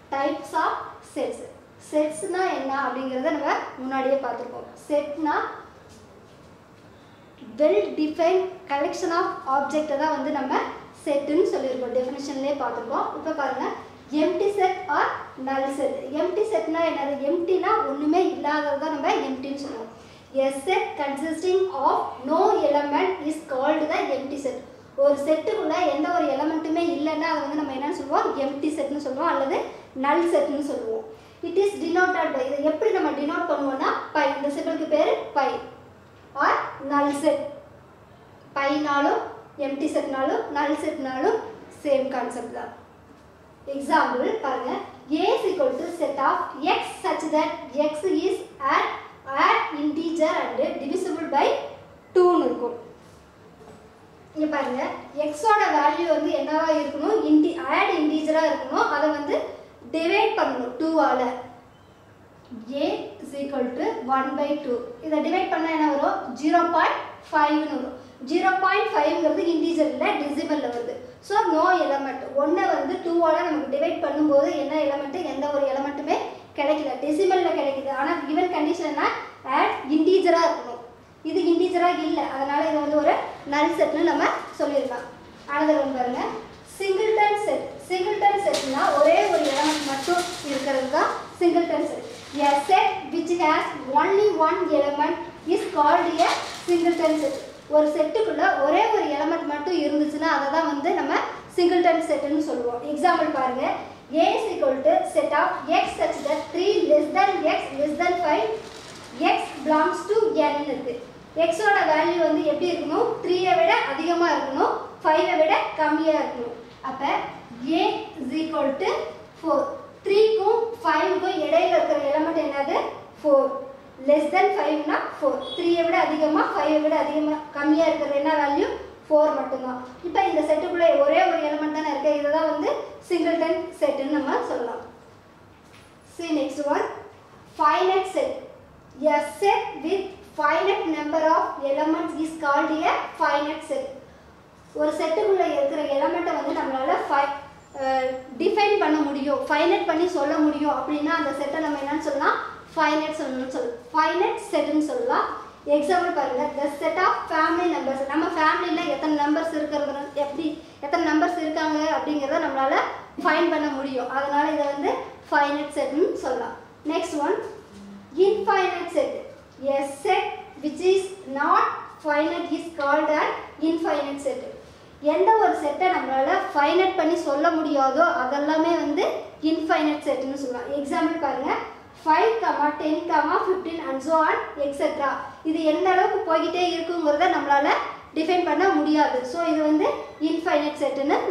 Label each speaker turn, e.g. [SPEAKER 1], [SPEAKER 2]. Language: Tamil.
[SPEAKER 1] டைப்ஸ் ஆஃப் செட்ஸ் செட்ஸ்னா என்ன அப்படிங்கிறத நம்ம முன்னாடியே பார்த்துருக்கோம் செட்னா வெல் டிஃபைன் கலெக்ஷன் ஆஃப் ஆப்ஜெக்டை தான் வந்து நம்ம செட்டுன்னு சொல்லியிருக்கோம் டெஃபினிஷன்லேயே பார்த்துருக்கோம் இப்போ பாருங்கள் empty set or null set empty செட்னா என்னது எம்டினா ஒன்றுமே இல்லாதது தான் நம்ம எம்டின்னு சொல்லுவோம் a set consisting of no element is called the empty set ஒரு செட்டுக்குள்ள எந்த ஒரு எலமெண்ட்டுமே இல்லைன்னா அதை வந்து நம்ம என்னன்னு சொல்லுவோம் எம்டி செட்னு சொல்லுவோம் அல்லது நல் செட்னு சொல்லுவோம் இட் இஸ் டினோட்டட் பை இதை எப்படி நம்ம டினோட் பண்ணுவோம்னா பை இந்த சிம்பிளுக்கு பேர் பை ஆர் நல் செட் பைனாலும் எம்டி செட்னாலும் நல் செட்னாலும் சேம் கான்செப்ட் தான் எக்ஸாம்பிள் பாருங்க a is equal to set of x such that x is an an integer and divisible by 2 னு இருக்கும் இங்க பாருங்க x ஓட வேல்யூ வந்து என்னவா இருக்கணும் இன்டி ஆட் இன்டீஜரா இருக்கணும் அதை வந்து டிவைட் பண்ணணும் 2 ஆல a is equal to 1 by 2 இதை டிவைட் பண்ணா என்ன வரும் 0.5 னு வரும் 0.5ங்கிறது இன்டீஜர் இல்லை டெசிமல்ல வருது ஸோ நோ எலமெண்ட் ஒன்றை வந்து டூவால் நமக்கு டிவைட் பண்ணும்போது என்ன எலமெண்ட்டு எந்த ஒரு எலமெண்ட்டுமே கிடைக்கல டெசிமலில் கிடைக்குது ஆனால் கிவன் கண்டிஷன்னா ஆட் இன்டீஜராக இருக்கணும் இது இன்டீஜராக இல்லை அதனால இது வந்து ஒரு நல் செட்னு நம்ம சொல்லிடலாம் அனதர் ஒன் பாருங்க சிங்கிள்டன் செட் சிங்கிள்டன் செட்னா ஒரே ஒரு எலமெண்ட் மட்டும் இருக்கிறது தான் singleton set a set which has only one element is called a singleton set ஒரு செட்டுக்குள்ள ஒரே ஒரு எலமெண்ட் மட்டும் இருந்துச்சுன்னா அதை தான் வந்து நம்ம சிங்கிள்டன் செட்டுன்னு சொல்லுவோம் எக்ஸாம்பிள் பாருங்க a is equal to set of x such that 3 less than x less than 5 x belongs to n இருக்கு x ஓட வேல்யூ வந்து எப்படி இருக்கணும் 3 ஐ விட அதிகமா இருக்கணும் 5 ஐ விட கம்மியா இருக்கணும் அப்ப a is equal to 4 3 க்கும் 5 க்கும் இடையில இருக்கிற எலிமெண்ட் என்னது 4 லெஸ் தென் ஃபைவ்னா ஃபோர் த்ரீயை விட அதிகமாக ஃபைவை விட அதிகமாக கம்மியாக இருக்கிறது என்ன வேல்யூ ஃபோர் மட்டும்தான் இப்போ இந்த செட்டுக்குள்ளே ஒரே ஒரு எலிமெண்ட் தானே இருக்கு இதை தான் வந்து சிங்கிள்டன் செட்டுன்னு நம்ம சொல்லலாம் C next one finite set a set with finite number of elements is called a finite set ஒரு செட்டுக்குள்ளே இருக்கிற எலமெண்ட்டை வந்து நம்மளால் ஃபை டிஃபைன் பண்ண முடியும் ஃபைனட் பண்ணி சொல்ல முடியும் அப்படின்னா அந்த செட்டை நம்ம என்னன்னு சொல்லலாம் ஃபைனட் சொல்லணும்னு சொல்லலாம் ஃபைனட் செட்னு சொல்லலாம் எக்ஸாம்பிள் பாருங்க the set of family numbers நம்ம ஃபேமிலியில் எத்தனை நம்பர்ஸ் இருக்கிறது எப்படி எத்தனை நம்பர்ஸ் இருக்காங்க அப்படிங்கிறத நம்மளால ஃபைன் பண்ண முடியும் அதனால இதை வந்து ஃபைனட் செட்னு சொல்லலாம் next one infinite set a set which is not finite is called and infinite set எந்த ஒரு செட்டை நம்மளால ஃபைனட் பண்ணி சொல்ல முடியாதோ அதெல்லாமே வந்து இன்ஃபைனட் செட்னு சொல்லலாம் எக்ஸாம்பிள் பாருங்க five comma ten comma fifteen and so on etcetera இது எந்த அளவுக்கு போய்கிட்டே இருக்குங்கிறத நம்மளால டிஃபைன் பண்ண முடியாது ஸோ இது வந்து இன்ஃபைனட் செட்டுன்னு